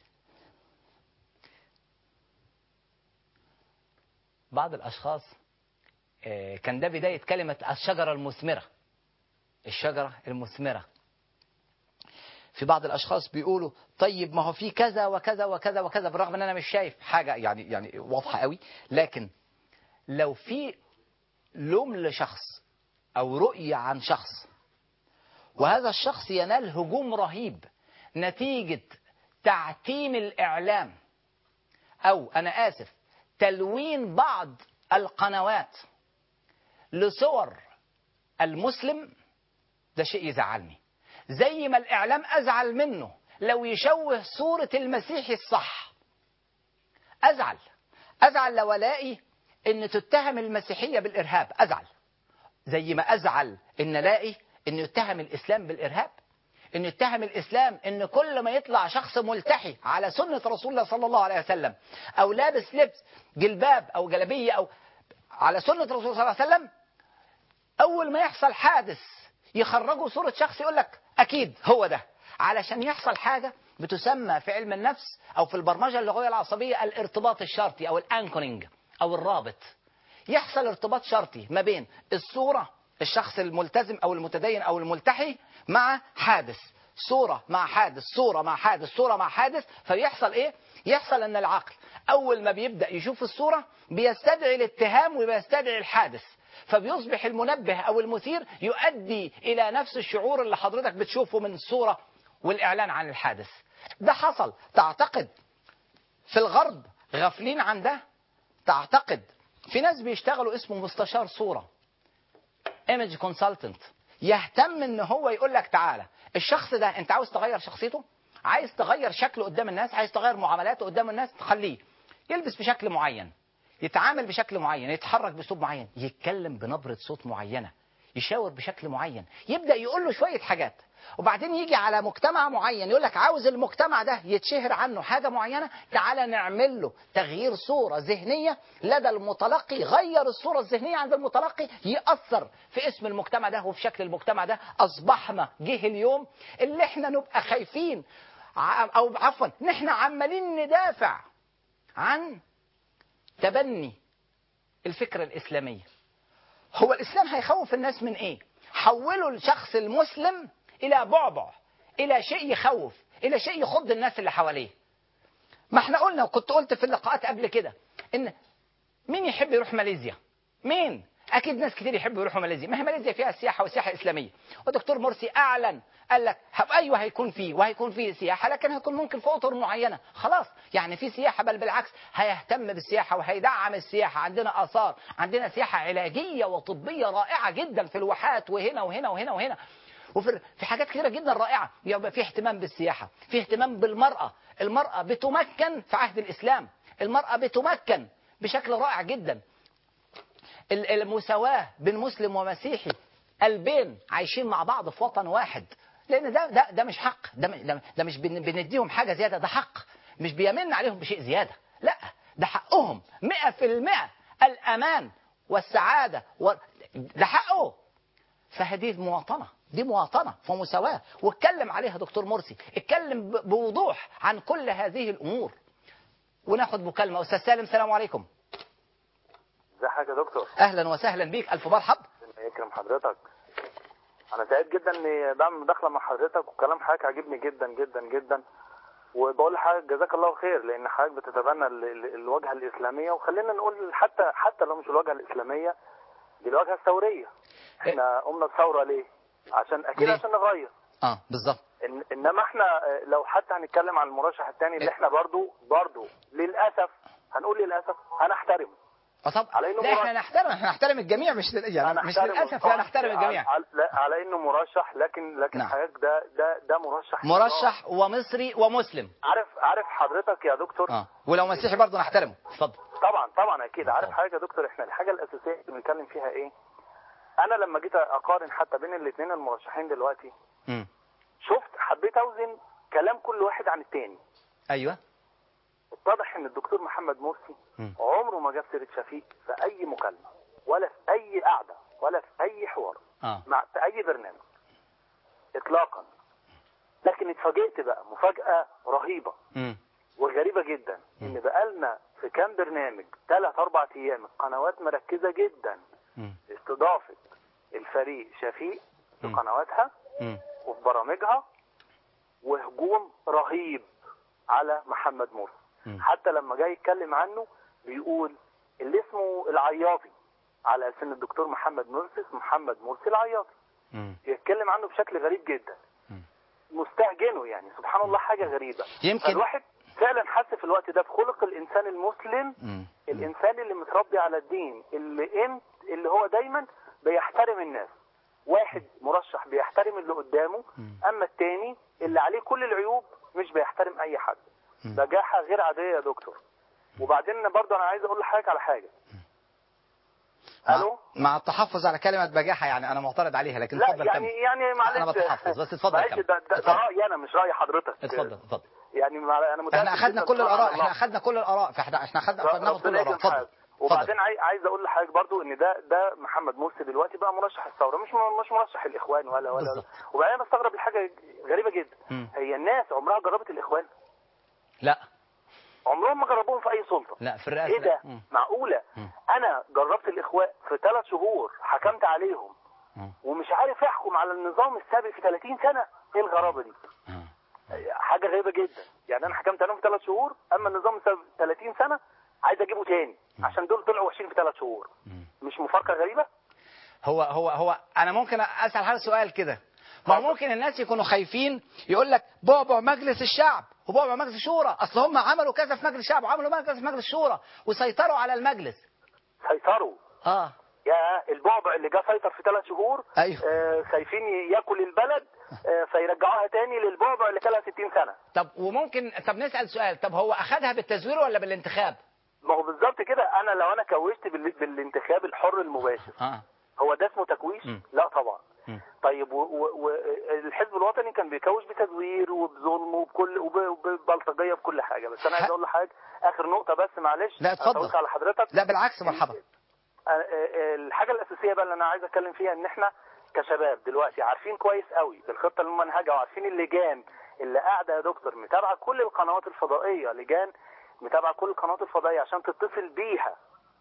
بعض الأشخاص كان ده بداية كلمة الشجرة المثمرة الشجرة المثمرة في بعض الاشخاص بيقولوا طيب ما هو في كذا وكذا وكذا وكذا بالرغم ان انا مش شايف حاجه يعني يعني واضحه قوي لكن لو في لوم لشخص او رؤيه عن شخص وهذا الشخص ينال هجوم رهيب نتيجه تعتيم الاعلام او انا اسف تلوين بعض القنوات لصور المسلم ده شيء يزعلني زي ما الإعلام أزعل منه لو يشوه صورة المسيحي الصح أزعل أزعل لو ألاقي إن تتهم المسيحية بالإرهاب أزعل زي ما أزعل إن ألاقي إن يتهم الإسلام بالإرهاب إن يتهم الإسلام إن كل ما يطلع شخص ملتحي على سنة رسول الله صلى الله عليه وسلم أو لابس لبس جلباب أو جلبية أو على سنة رسول الله صلى الله عليه وسلم أول ما يحصل حادث يخرجوا صورة شخص يقول لك أكيد هو ده علشان يحصل حاجة بتسمى في علم النفس أو في البرمجة اللغوية العصبية الارتباط الشرطي أو الأنكورنج أو الرابط يحصل ارتباط شرطي ما بين الصورة الشخص الملتزم أو المتدين أو الملتحي مع حادث صورة مع حادث صورة مع حادث صورة مع حادث فيحصل إيه؟ يحصل أن العقل أول ما بيبدأ يشوف الصورة بيستدعي الاتهام وبيستدعي الحادث فبيصبح المنبه او المثير يؤدي الى نفس الشعور اللي حضرتك بتشوفه من الصوره والاعلان عن الحادث ده حصل تعتقد في الغرب غافلين عن ده تعتقد في ناس بيشتغلوا اسمه مستشار صوره ايمج كونسلتنت يهتم ان هو يقول لك تعالى الشخص ده انت عاوز تغير شخصيته عايز تغير شكله قدام الناس عايز تغير معاملاته قدام الناس تخليه يلبس بشكل معين يتعامل بشكل معين يتحرك باسلوب معين يتكلم بنبره صوت معينه يشاور بشكل معين يبدا يقول له شويه حاجات وبعدين يجي على مجتمع معين يقول لك عاوز المجتمع ده يتشهر عنه حاجه معينه تعالى نعمل له تغيير صوره ذهنيه لدى المتلقي غير الصوره الذهنيه عند المتلقي ياثر في اسم المجتمع ده وفي شكل المجتمع ده اصبحنا جه اليوم اللي احنا نبقى خايفين او عفوا نحن عمالين ندافع عن تبني الفكرة الإسلامية هو الإسلام هيخوف الناس من إيه؟ حولوا الشخص المسلم الى بعبع الى شيء يخوف الى شيء يخض الناس اللي حواليه ما احنا قلنا وكنت قلت في اللقاءات قبل كده ان مين يحب يروح ماليزيا مين اكيد ناس كتير يحبوا يروحوا ماليزيا ما هي ماليزيا فيها سياحه وسياحه اسلاميه ودكتور مرسي اعلن قال لك هب- ايوه هيكون فيه وهيكون فيه سياحه لكن هيكون ممكن في اطر معينه خلاص يعني في سياحه بل بالعكس هيهتم بالسياحه وهيدعم السياحه عندنا اثار عندنا سياحه علاجيه وطبيه رائعه جدا في الواحات وهنا وهنا وهنا وهنا وفي في حاجات كثيره جدا رائعه يبقى في اهتمام بالسياحه في اهتمام بالمراه المراه بتمكن في عهد الاسلام المراه بتمكن بشكل رائع جدا ال- المساواة بين مسلم ومسيحي قلبين عايشين مع بعض في وطن واحد لأن ده ده ده مش حق ده م- ده, ده مش بن- بنديهم حاجة زيادة ده حق مش بيمن عليهم بشيء زيادة لا ده حقهم مئة في المئة الأمان والسعادة و... ده حقه فهذه المواطنة دي مواطنة ومساواة واتكلم عليها دكتور مرسي اتكلم ب- بوضوح عن كل هذه الأمور وناخد مكالمة أستاذ سالم السلام عليكم ازي حضرتك يا دكتور أهلا وسهلا بيك ألف مرحب ربنا يكرم حضرتك انا سعيد جدا اني بعمل مداخله مع حضرتك وكلام حضرتك عاجبني جدا جدا جدا وبقول لحضرتك جزاك الله خير لان حضرتك بتتبنى ال- ال- الواجهه الاسلاميه وخلينا نقول حتى حتى لو مش الواجهه الاسلاميه دي الواجهه الثوريه احنا قمنا بثوره ليه؟ عشان اكيد ليه؟ عشان نغير اه بالظبط إن انما احنا آه، لو حتى هنتكلم عن المرشح الثاني اللي احنا برضو برضو للاسف هنقول للاسف هنحترمه اه طب على إنه لا احنا مرشح. نحترم احنا نحترم الجميع مش يعني مش هنحترمه. للاسف طبعاً لا نحترم الجميع على, على, على انه مرشح لكن لكن نعم. حضرتك ده ده ده مرشح مرشح ومصري ومسلم عارف عارف حضرتك يا دكتور اه ولو مسيحي برضه نحترمه اتفضل طبعا طبعا اكيد عارف طبعا. حاجه يا دكتور احنا الحاجه الاساسيه اللي بنتكلم فيها ايه انا لما جيت اقارن حتى بين الاثنين المرشحين دلوقتي امم شفت حبيت اوزن كلام كل واحد عن التاني ايوه اتضح ان الدكتور محمد مرسي مم. عمره ما جاب سيره شفيق في اي مكالمه ولا في اي قعده ولا في اي حوار اه مع في اي برنامج اطلاقا لكن اتفاجئت بقى مفاجاه رهيبه امم وغريبه جدا ان بقالنا في كام برنامج ثلاث اربع ايام القنوات مركزه جدا امم استضافه الفريق شفيق في مم. قنواتها امم وفي برامجها وهجوم رهيب على محمد مرسي مم. حتى لما جاي يتكلم عنه بيقول اللي اسمه العياطي على اساس ان الدكتور محمد مرسي اسمه محمد مرسي العياطي امم يتكلم عنه بشكل غريب جدا مم. مستهجنه يعني سبحان الله حاجه غريبه يمكن- فالواحد فعلا حس في الوقت ده بخلق الانسان المسلم امم الانسان اللي متربي على الدين اللي انت اللي هو دايما بيحترم الناس واحد مرشح بيحترم اللي قدامه مم. اما التاني اللي عليه كل العيوب مش بيحترم اي حد مم. بجاحه غير عاديه يا دكتور وبعدين برضه انا عايز اقول لحضرتك على حاجه الو مع التحفظ على كلمه بجاحه يعني انا معترض عليها لكن لا اتفضل يعني كمل يعني معلش أنا بتحفظ، بس اتفضل معلش كمل. ده, ده, ده اتفضل. رايي انا مش راي حضرتك اتفضل اتفضل يعني مع- انا متأكد احنا اخذنا جداً كل سبحان الاراء الله. احنا اخذنا كل الاراء فاحنا احنا اخذنا فبناخد كل ربنا الاراء يكرم اتفضل حضرتك. وبعدين عاي- عايز اقول لحضرتك برضو ان ده ده محمد مرسي دلوقتي بقى مرشح الثوره مش م- مش مرشح الاخوان ولا ولا بالظبط. وبعدين أنا بستغرب الحاجه غريبه جدا مم. هي الناس عمرها جربت الاخوان لا عمرهم ما جربوهم في اي سلطه لا في الرئاسه ايه ده لا. مم. معقوله مم. انا جربت الاخوان في ثلاث شهور حكمت عليهم مم. ومش عارف احكم على النظام السابق في 30 سنه ايه الغرابه دي آه. حاجه غريبه جدا يعني انا حكمت عليهم في ثلاث شهور اما النظام السابق 30 سنه عايز اجيبه تاني عشان دول طلعوا وحشين في ثلاث شهور مم. مش مفارقه غريبه هو هو هو انا ممكن اسال حضرتك سؤال كده ما هو اتفضل. ممكن الناس يكونوا خايفين يقول لك بعبع مجلس الشعب وبعبع مجلس الشورى اصل هم عملوا كذا في مجلس الشعب وعملوا كذا في مجلس الشورى وسيطروا على المجلس سيطروا اه يا البعبع اللي جه سيطر في ثلاث شهور أيوه. آه خايفين ياكل البلد آه فيرجعوها تاني للبعبع اللي كان لها 60 سنه طب وممكن طب نسال سؤال طب هو اخذها بالتزوير ولا بالانتخاب ما هو بالظبط كده انا لو انا كوشت بال... بالانتخاب الحر المباشر اه هو ده اسمه تكويش مم. لا طبعا مم. طيب والحزب الوطني كان بيكوش بتزوير وبظلم وبكل وب- وببلطجيه بكل حاجه بس انا عايز ح- اقول لحضرتك اخر نقطه بس معلش لا، أنا اتفضل. طولت على حضرتك لا بالعكس مرحبا آه، آه، الحاجه الاساسيه بقى اللي انا عايز اتكلم فيها ان احنا كشباب دلوقتي عارفين كويس قوي بالخطه الممنهجه وعارفين اللجان اللي قاعده يا دكتور متابعه كل القنوات الفضائيه لجان متابعه كل القنوات الفضائيه عشان تتصل بيها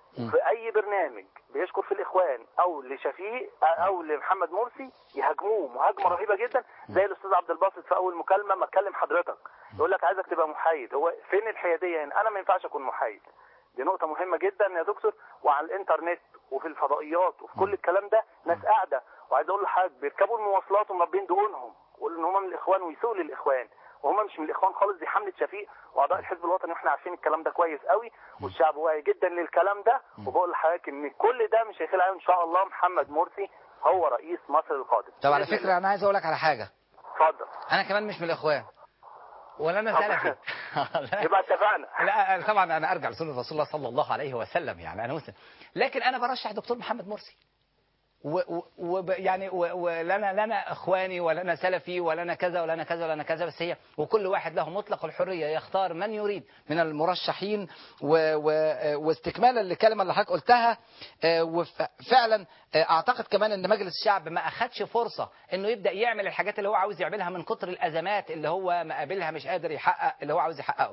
في اي برنامج بيشكر في الاخوان او لشفيق او لمحمد مرسي يهاجموه مهاجمه رهيبه جدا زي الاستاذ عبد الباسط في اول مكالمه ما اتكلم حضرتك يقول لك عايزك تبقى محايد هو فين الحياديه هنا انا ما ينفعش اكون محايد دي نقطة مهمة جدا يا دكتور وعلى الانترنت وفي الفضائيات وفي كل الكلام ده ناس قاعدة وعايز اقول لحضرتك بيركبوا المواصلات ومربين دقونهم ويقولوا ان هم من الاخوان ويسوقوا للاخوان وهم مش من الاخوان خالص دي حمله شفيق واعضاء الحزب الوطني واحنا عارفين الكلام ده كويس قوي والشعب واعي جدا للكلام ده وبقول لحضرتك ان كل ده مش هيخلع ان شاء الله محمد مرسي هو رئيس مصر القادم طب على بإذن فكره انا عايز اقول لك على حاجه اتفضل انا كمان مش من الاخوان ولا انا سلفي يبقى اتفقنا لا طبعا انا ارجع لسنه رسول الله صلى الله عليه وسلم يعني انا مسلم لكن انا برشح دكتور محمد مرسي و و و يعني و- ولا انا لا انا اخواني ولا انا سلفي ولا انا كذا ولا انا كذا ولا انا كذا بس هي وكل واحد له مطلق الحريه يختار من يريد من المرشحين و و واستكمالا للكلمه اللي حضرتك قلتها آه، وفعلا آه، اعتقد كمان ان مجلس الشعب ما اخدش فرصه انه يبدا يعمل الحاجات اللي هو عاوز يعملها من كتر الازمات اللي هو مقابلها مش قادر يحقق اللي هو عاوز يحققه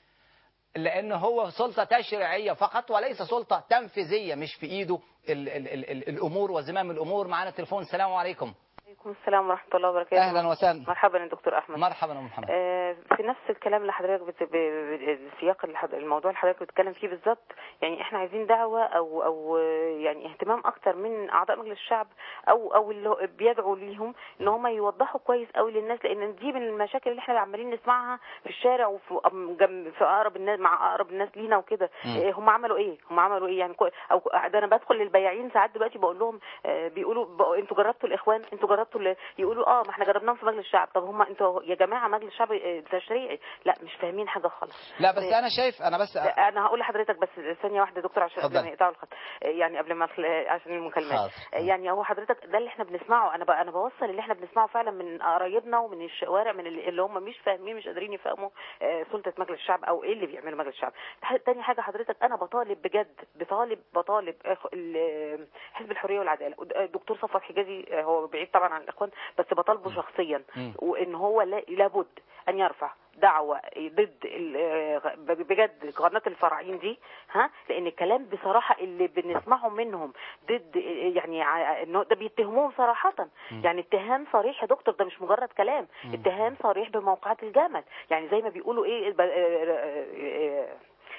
لان هو سلطه تشريعيه فقط وليس سلطه تنفيذيه مش في ايده ال ال ال ال الامور وزمام الامور معانا تليفون السلام عليكم عليكم السلام ورحمة الله وبركاته اهلا وسهلا مرحبا يا دكتور أحمد مرحبا يا أم محمد آه، في نفس الكلام اللي حضرتك بت... ب... ب- السياق اللي حض... الموضوع اللي حضرتك بتتكلم فيه بالظبط يعني احنا عايزين دعوة او او آه، يعني اهتمام اكتر من اعضاء مجلس الشعب او او اللي هو بيدعوا ليهم ان هم يوضحوا كويس قوي للناس لان دي من المشاكل اللي احنا عمالين نسمعها في الشارع وفي أم- جنب في اقرب الناس مع اقرب الناس لينا وكده مم. آه، هم عملوا ايه هم عملوا ايه يعني كو... او ده انا بدخل للبياعين ساعات دلوقتي بقول لهم آه، بيقولوا بقوا انتوا جربتوا الاخوان انتوا جربتوا ال- يقولوا اه ما احنا جربناهم في مجلس الشعب طب هم انتوا يا جماعه مجلس الشعب آه، تشريعي لا مش فاهمين حاجه خالص لا بس آه، انا شايف انا بس لا، انا هقول لحضرتك بس ثانيه واحده يا دكتور عشان قبل ما اتفضلي. يقطعوا الخط آه، يعني قبل ما أخل- عشان المكالمات حاضر. آه، يعني هو حضرتك ده اللي احنا بنسمعه انا بقى انا بوصل اللي احنا بنسمعه فعلا من قرايبنا ومن الشوارع من اللي اللي هم مش فاهمين مش قادرين يفهموا آه، سلطه مجلس الشعب او ايه اللي بيعمله مجلس الشعب ح- تاني حاجه حضرتك انا بطالب بجد بطالب بطالب أخ- ال- حزب الحريه والعداله ود- الدكتور صفوت حجازي آه، هو بعيد طبعا عن الاخوان بس بطالبه شخصيا مم. وان هو لا- لابد ان يرفع دعوة ضد ال- آه، بجد قناة الفراعين دي ها لان الكلام بصراحة اللي بنسمعه منهم ضد يعني ع- انه ده بيتهموهم صراحة يعني اتهام صريح يا دكتور ده مش مجرد كلام اتهام صريح بموقعات الجمل يعني زي ما بيقولوا ايه ب- آه، آه،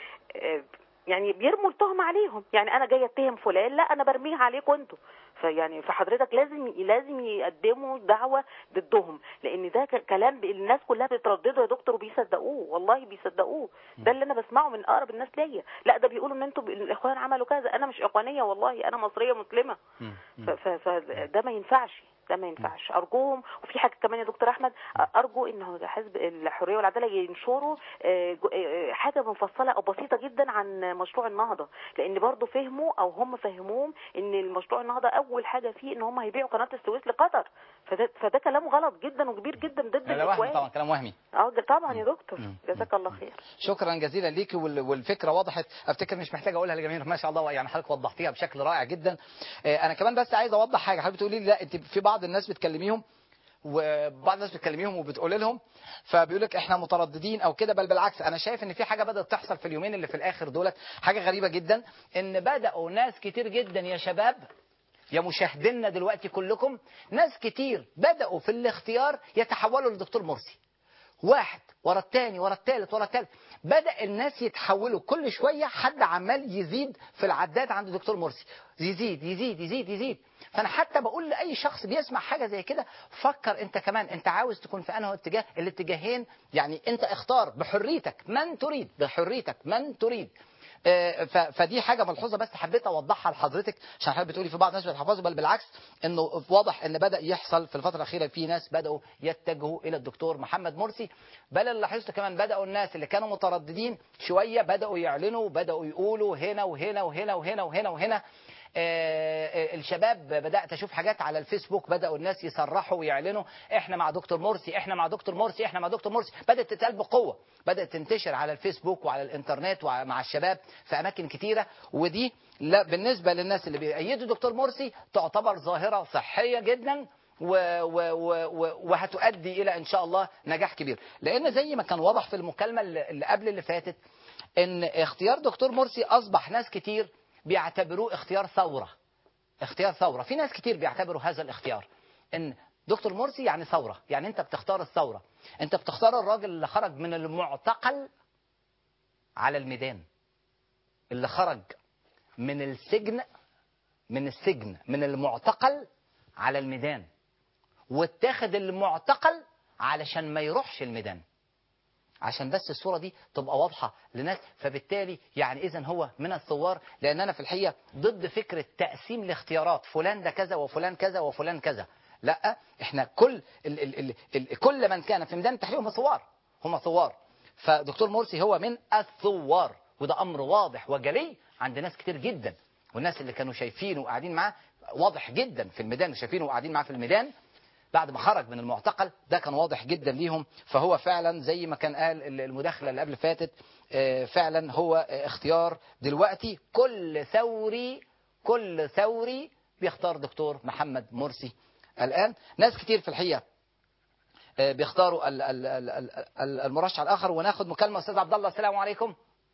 آه، يعني بيرموا التهم عليهم يعني انا جاي اتهم فلان لا انا برميها عليكم انتوا فيعني فحضرتك لازم لازم يقدموا دعوه ضدهم لان ده ك- كلام ب- الناس كلها بتردده يا دكتور وبيصدقوه والله بيصدقوه ده اللي انا بسمعه من اقرب الناس ليا لا ده بيقولوا ان انتوا ب- الاخوان عملوا كذا انا مش اخوانيه والله انا مصريه مسلمه مم. ف- ف- فده ما ينفعش ده ما ينفعش ارجوهم وفي حاجه كمان يا دكتور احمد ارجو ان حزب الحريه والعداله ينشروا آه، جو- آه، حاجه مفصله او بسيطه جدا عن مشروع النهضه لان برضو فهموا او هم فهموهم ان المشروع النهضه اول حاجه فيه ان هم هيبيعوا قناه السويس لقطر فده, فده كلام غلط جدا وكبير جدا ضد لا وهم طبعا الاخوان كلام وهمي اه ده طبعا يا دكتور مم. جزاك الله خير شكرا جزيلا ليك وال- والفكره وضحت افتكر مش محتاج اقولها للجميع ما شاء الله يعني حضرتك وضحتيها بشكل رائع جدا آه، انا كمان بس عايز اوضح حاجه حضرتك بتقولي لي لا انت في بعض الناس بتكلميهم وبعض الناس بتكلميهم وبتقول لهم فبيقول لك احنا مترددين او كده بل بالعكس انا شايف ان في حاجه بدات تحصل في اليومين اللي في الاخر دولت حاجه غريبه جدا ان بداوا ناس كتير جدا يا شباب يا مشاهدينا دلوقتي كلكم ناس كتير بداوا في الاختيار يتحولوا للدكتور مرسي واحد ورا التاني ورا التالت ورا التالت بدأ الناس يتحولوا كل شوية حد عمال يزيد في العداد عند الدكتور مرسي يزيد يزيد يزيد يزيد فأنا حتى بقول لأي شخص بيسمع حاجة زي كده فكر أنت كمان أنت عاوز تكون في أنه اتجاه الاتجاهين يعني أنت اختار بحريتك من تريد بحريتك من تريد آه، ف- فدي حاجه ملحوظه بس حبيت اوضحها لحضرتك عشان حضرتك بتقولي في بعض الناس بتحفظوا بل بالعكس انه واضح ان بدا يحصل في الفتره الاخيره في ناس بداوا يتجهوا الى الدكتور محمد مرسي بل اللي لاحظته كمان بداوا الناس اللي كانوا مترددين شويه بداوا يعلنوا بداوا يقولوا هنا وهنا وهنا وهنا وهنا وهنا آه، آه، الشباب بدات اشوف حاجات على الفيسبوك بداوا الناس يصرحوا ويعلنوا احنا مع دكتور مرسي احنا مع دكتور مرسي احنا مع دكتور مرسي بدات تتقال بقوه بدات تنتشر على الفيسبوك وعلى الانترنت ومع الشباب في اماكن كتيره ودي لا بالنسبه للناس اللي بيأيدوا دكتور مرسي تعتبر ظاهره صحيه جدا و و و و وهتؤدي الى ان شاء الله نجاح كبير لان زي ما كان واضح في المكالمه اللي اللي قبل اللي فاتت ان اختيار دكتور مرسي اصبح ناس كتير بيعتبروه اختيار ثورة اختيار ثورة في ناس كتير بيعتبروا هذا الاختيار ان دكتور مرسي يعني ثورة يعني انت بتختار الثورة انت بتختار الراجل اللي خرج من المعتقل على الميدان اللي خرج من السجن من السجن من المعتقل على الميدان واتاخد المعتقل علشان ما يروحش الميدان عشان بس الصورة دي تبقى واضحة لناس فبالتالي يعني إذا هو من الثوار لأن أنا في الحقيقة ضد فكرة تقسيم الاختيارات فلان ده كذا وفلان كذا وفلان كذا لا احنا كل ال ال ال ال كل من كان في ميدان التحرير هم ثوار هم ثوار فدكتور مرسي هو من الثوار وده أمر واضح وجلي عند ناس كتير جدا والناس اللي كانوا شايفينه وقاعدين معاه واضح جدا في الميدان وشايفينه وقاعدين معاه في الميدان بعد ما خرج من المعتقل ده كان واضح جدا ليهم فهو فعلا زي ما كان قال المداخله اللي قبل فاتت آه، فعلا هو آه، اختيار دلوقتي كل ثوري كل ثوري بيختار دكتور محمد مرسي الان ناس كتير في الحقيقه آه، بيختاروا ال- ال- ال- ال- ال- المرشح الاخر وناخد مكالمه استاذ عبد الله السلام عليكم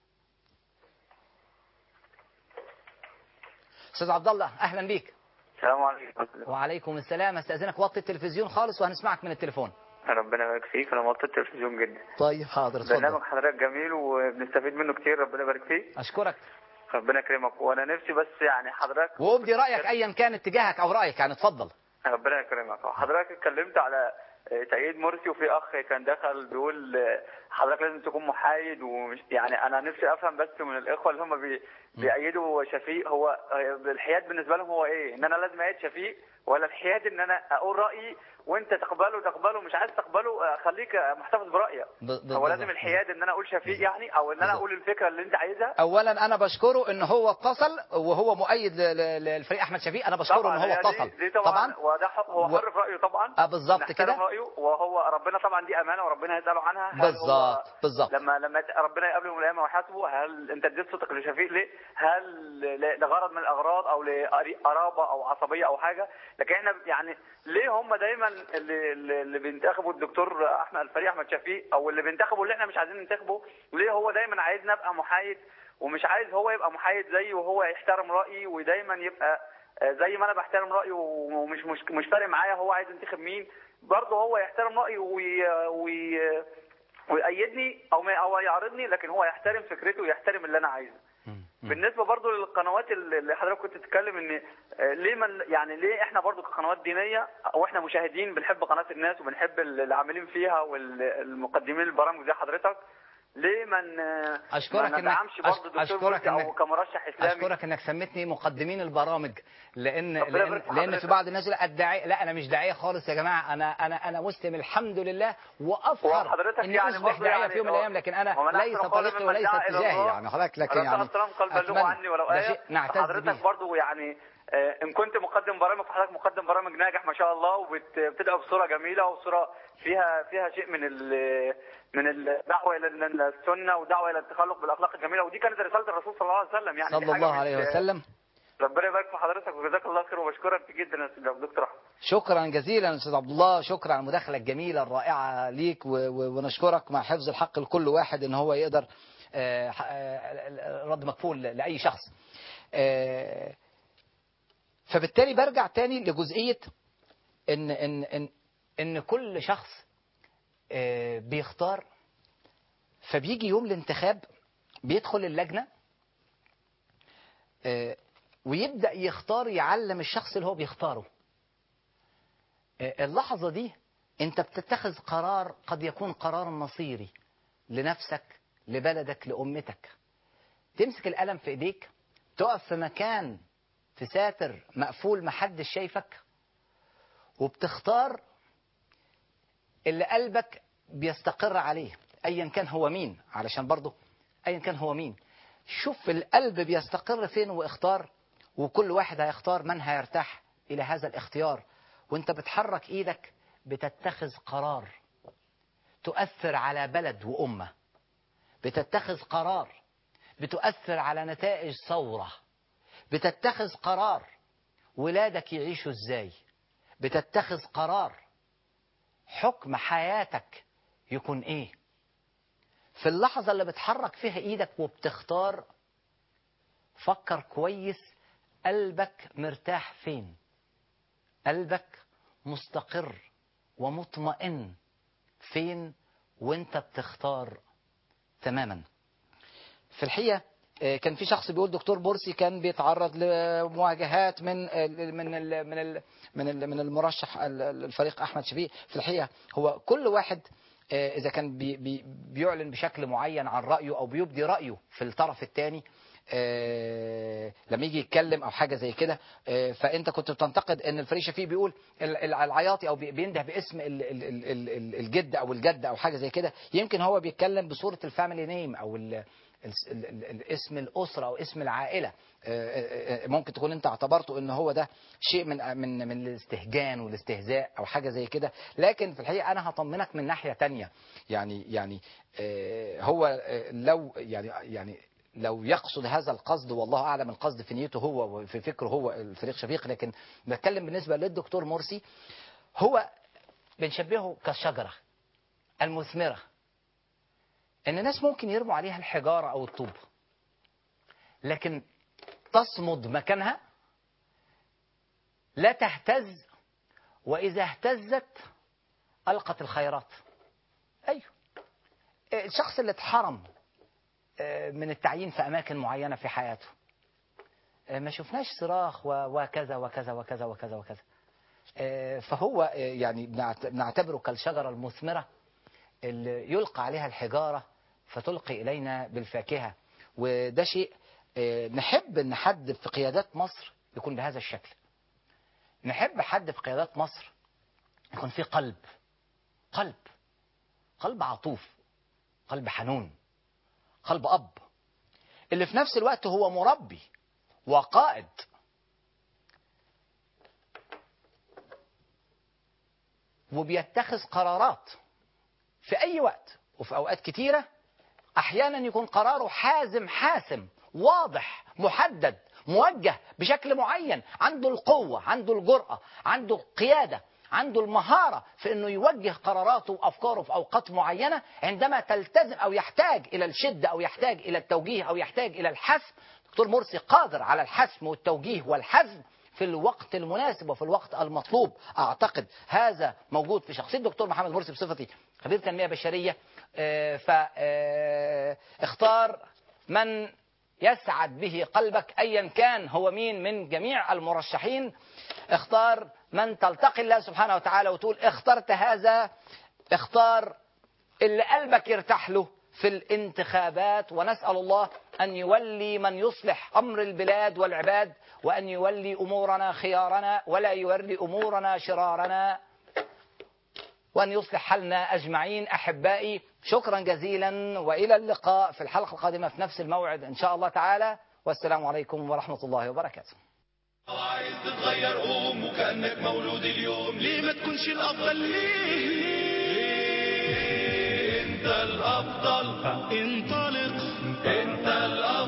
استاذ عبد الله اهلا بيك السلام عليكم وعليكم السلام استاذنك وطي التلفزيون خالص وهنسمعك من التليفون ربنا يبارك فيك انا موطي التلفزيون جدا طيب حاضر اتفضل برنامج حضرتك جميل وبنستفيد منه كتير ربنا يبارك فيك اشكرك ربنا يكرمك وانا نفسي بس يعني حضرتك وابدي رايك ايا كان اتجاهك او رايك يعني اتفضل ربنا يكرمك حضرتك اتكلمت على آه، تأييد مرسي وفي اخ كان دخل بيقول آه، حضرتك لازم تكون محايد ومش يعني انا نفسي افهم بس من الاخوه اللي هم بي بيأيدوا شفيق هو آه، الحياد بالنسبه لهم هو ايه؟ ان انا لازم ايد شفيق ولا الحياد ان انا اقول رايي وانت تقبله تقبله مش عايز تقبله آه، خليك آه، محتفظ برايك ب- ب- هو لازم بالظبط. الحياد ان انا اقول شفيق يعني او ان انا بالظبط. اقول الفكره اللي انت عايزها اولا انا بشكره ان هو اتصل وهو مؤيد ل- ل- للفريق احمد شفيق انا بشكره ان هو هي اتصل دي, دي طبعا, وده حق هو و- حر في رايه طبعا آه، بالظبط نحترم كده. رايه وهو ربنا طبعا دي امانه وربنا هيساله عنها هل هو بالظبط بالظبط لما لما يت- ربنا يقابله يوم القيامه ويحاسبه هل انت اديت صوتك لشفيق ليه؟ هل ل- لغرض من الاغراض او لقرابه او عصبيه او حاجه؟ لكن احنا يعني ليه هم دايما اللي اللي اللي بينتخبوا الدكتور احمد الفريق احمد شفيق او اللي بينتخبوا اللي احنا مش عايزين ننتخبه ليه هو دايما عايزنا ابقى محايد ومش عايز هو يبقى محايد زيي وهو يحترم رايي ودايما يبقى آه، زي ما انا بحترم رايه ومش مش مش فارق معايا هو عايز ينتخب مين برضه هو يحترم رايي وي وي ويأيدني او ما او يعارضني لكن هو يحترم فكرته ويحترم اللي انا عايزه بالنسبه برضو للقنوات اللي اللي حضرتك كنت بتتكلم ان آه، ليه من يعني ليه احنا برضو كقنوات دينيه واحنا مشاهدين بنحب قناه الناس وبنحب اللي عاملين فيها والمقدمين البرامج زي حضرتك ليه من أشكرك ما إنك- ندعمش أش- برضو دكتور أشكرك مرسي او إنك- كمرشح اسلامي اشكرك انك سميتني مقدمين البرامج لان ربنا لان, يبارك في لأن في حضرتك. بعض الناس يقول الداعية لا انا مش داعيه خالص يا جماعه انا انا انا مسلم الحمد لله وافخر وحضرتك اني يعني اصبح برضه داعيه يعني في يوم من هو- الايام لكن انا ومن ليس أحسن قولا طريقي ممن وليس دعا إلى اتجاهي الله. يعني حضرتك لكن الرسول يعني صلى الله عليه وسلم قال بلغوا أتمنى- عني ولو ده آية شيء نعتز حضرتك به برضو يعني آه، ان كنت مقدم برامج فحضرتك مقدم برامج ناجح ما شاء الله وبتدعو بصوره جميله وصوره فيها فيها شيء من ال من الدعوه الى السنه ودعوه الى التخلق بالاخلاق الجميله ودي كانت رساله الرسول صلى الله عليه وسلم يعني دي صلى حاجة الله مش- عليه وسلم ربنا يبارك في حضرتك وجزاك الله خير وبشكرك جدا يا أستاذ دكتور احمد شكرا جزيلا استاذ عبد الله شكرا على المداخله الجميله الرائعه ليك و- و- ونشكرك مع حفظ الحق لكل واحد ان هو يقدر آه، ح- آه، رد مكفول لاي شخص آه، فبالتالي برجع تاني لجزئيه ان ان ان ان كل شخص آه، بيختار فبيجي يوم الانتخاب بيدخل اللجنه آه، ويبدا يختار يعلم الشخص اللي هو بيختاره آه، اللحظة دي انت بتتخذ قرار قد يكون قرار مصيري لنفسك لبلدك لأمتك تمسك القلم في ايديك تقف في مكان في ساتر مقفول محدش شايفك وبتختار اللي قلبك بيستقر عليه ايا كان هو مين علشان برضه ايا كان هو مين شوف القلب بيستقر فين واختار وكل واحد هيختار من هيرتاح الى هذا الاختيار وانت بتحرك ايدك بتتخذ قرار تؤثر على بلد وامه بتتخذ قرار بتؤثر على نتائج ثوره بتتخذ قرار ولادك يعيشوا ازاي بتتخذ قرار حكم حياتك يكون ايه في اللحظة اللي بتحرك فيها ايدك وبتختار فكر كويس قلبك مرتاح فين قلبك مستقر ومطمئن فين وانت بتختار تماما في الحقيقة آه، كان في شخص بيقول دكتور بورسي كان بيتعرض لمواجهات من ال من ال من ال من ال من المرشح ال- ال- الفريق احمد شفيق في الحقيقه هو كل واحد آه، اذا كان بي بي بيعلن بشكل معين عن رايه او بيبدي رايه في الطرف الثاني لما يجي يتكلم او حاجه زي كده آه، فانت كنت بتنتقد ان الفريق شفيق بيقول ال- ال- العياطي او بي- بينده باسم ال- ال- ال- ال- ال- الجد او الجده او حاجه زي كده يمكن هو بيتكلم بصوره الفاميلي نيم او ال ال- ال- ال- ال- اسم الاسره او اسم العائله آه، آه، آه، ممكن تكون انت اعتبرته ان هو ده شيء من من من الاستهجان والاستهزاء او حاجه زي كده لكن في الحقيقه انا هطمنك من ناحيه تانية يعني يعني آه، هو آه، لو يعني يعني لو يقصد هذا القصد والله اعلم القصد في نيته هو وفي فكره هو الفريق شفيق لكن بتكلم بالنسبه للدكتور مرسي هو بنشبهه كالشجره المثمره ان الناس ممكن يرموا عليها الحجاره او الطوب لكن تصمد مكانها لا تهتز واذا اهتزت القت الخيرات ايوه الشخص اللي اتحرم آه، من التعيين في اماكن معينه في حياته آه، ما شفناش صراخ و- وكذا وكذا وكذا وكذا وكذا آه، فهو آه، يعني بنعت- بنعتبره كالشجره المثمره اللي يلقى عليها الحجاره فتلقي الينا بالفاكهه وده شيء آه، نحب ان حد في قيادات مصر يكون بهذا الشكل نحب حد في قيادات مصر يكون فيه قلب قلب قلب عطوف قلب حنون قلب أب اللي في نفس الوقت هو مربي وقائد وبيتخذ قرارات في أي وقت وفي أوقات كتيرة أحيانا يكون قراره حازم حاسم واضح محدد موجه بشكل معين عنده القوة عنده الجرأة عنده القيادة عنده المهارة في أنه يوجه قراراته وأفكاره في أوقات معينة عندما تلتزم أو يحتاج إلى الشدة أو يحتاج إلى التوجيه أو يحتاج إلى الحسم دكتور مرسي قادر على الحسم والتوجيه والحزم في الوقت المناسب وفي الوقت المطلوب أعتقد هذا موجود في شخصية الدكتور محمد مرسي بصفتي خبير تنمية بشرية فاختار من يسعد به قلبك أيا كان هو مين من جميع المرشحين اختار من تلتقي الله سبحانه وتعالى وتقول اخترت هذا اختار اللي قلبك يرتاح له في الانتخابات ونسأل الله أن يولي من يصلح أمر البلاد والعباد وأن يولي أمورنا خيارنا ولا يولي أمورنا شرارنا وأن يصلح حالنا أجمعين أحبائي شكرا جزيلا وإلى اللقاء في الحلقة القادمة في نفس الموعد إن شاء الله تعالى والسلام عليكم ورحمة الله وبركاته عايز تتغير قوم وكأنك مولود اليوم ليه ما تكونش الأفضل ليه انت الأفضل انطلق انت الأفضل